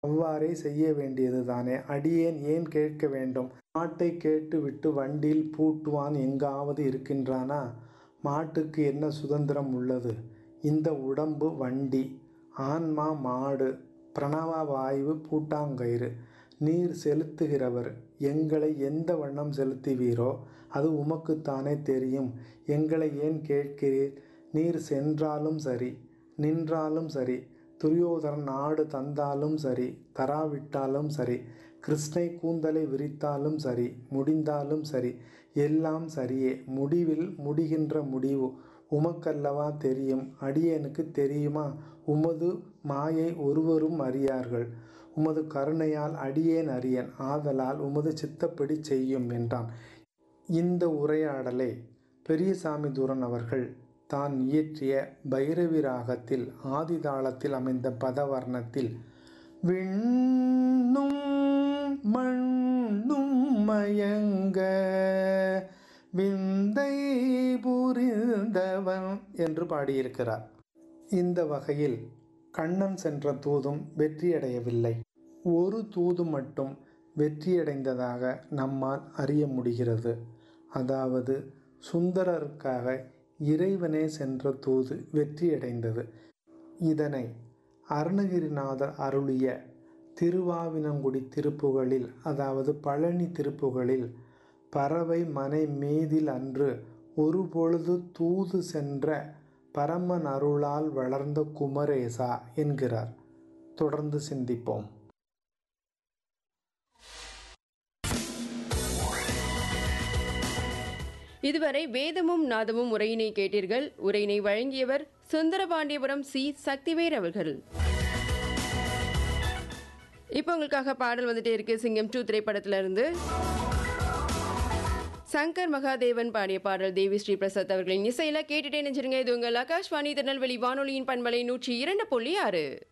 அவ்வாறே செய்ய வேண்டியதுதானே அடியேன் ஏன் கேட்க வேண்டும் மாட்டைக் கேட்டுவிட்டு வண்டில் பூட்டுவான் எங்காவது இருக்கின்றானா மாட்டுக்கு என்ன சுதந்திரம் உள்ளது இந்த உடம்பு வண்டி ஆன்மா மாடு பிரணவ வாயு பூட்டாங்கயிறு நீர் செலுத்துகிறவர் எங்களை எந்த வண்ணம் செலுத்துவீரோ அது உமக்குத்தானே தெரியும் எங்களை ஏன் கேட்கிறீர் நீர் சென்றாலும் சரி நின்றாலும் சரி துரியோதரன் நாடு தந்தாலும் சரி தராவிட்டாலும் சரி கிருஷ்ணை கூந்தலை விரித்தாலும் சரி முடிந்தாலும் சரி எல்லாம் சரியே முடிவில் முடிகின்ற முடிவு உமக்கல்லவா தெரியும் அடியேனுக்கு தெரியுமா உமது மாயை ஒருவரும் அறியார்கள் உமது கருணையால் அடியேன் அறியேன் ஆதலால் உமது சித்தப்படி செய்யும் என்றான் இந்த உரையாடலை பெரியசாமி தூரன் அவர்கள் தான் இயற்றிய பைரவி ராகத்தில் ஆதிதாளத்தில் அமைந்த பதவர்ணத்தில் விண்ணும் மண்ணும் மயங்க விந்தை புரிந்தவன் என்று பாடியிருக்கிறார் இந்த வகையில் கண்ணன் சென்ற தூதும் வெற்றியடையவில்லை ஒரு தூது மட்டும் வெற்றியடைந்ததாக நம்மால் அறிய முடிகிறது அதாவது சுந்தரருக்காக இறைவனே சென்ற தூது வெற்றியடைந்தது இதனை அருணகிரிநாதர் அருளிய திருவாவினங்குடி திருப்புகளில் அதாவது பழனி திருப்புகளில் பறவை மனை மீதில் அன்று ஒரு பொழுது தூது சென்ற பரமன் அருளால் வளர்ந்த குமரேசா என்கிறார் தொடர்ந்து சிந்திப்போம் இதுவரை வேதமும் நாதமும் உரையினை கேட்டீர்கள் உரையினை வழங்கியவர் சுந்தரபாண்டியபுரம் சி சக்திவேர் அவர்கள் இப்போ உங்களுக்காக பாடல் வந்துட்டே இருக்கு சிங்கம் டூ திரைப்படத்துல இருந்து சங்கர் மகாதேவன் பாடிய பாடல் தேவி ஸ்ரீ பிரசாத் அவர்களின் இசையில கேட்டுட்டே நினைச்சிருங்க இது உங்கள் ஆகாஷ்வாணி திருநெல்வேலி வானொலியின் பண்பலை நூற்றி இரண்டு புள்ளி ஆறு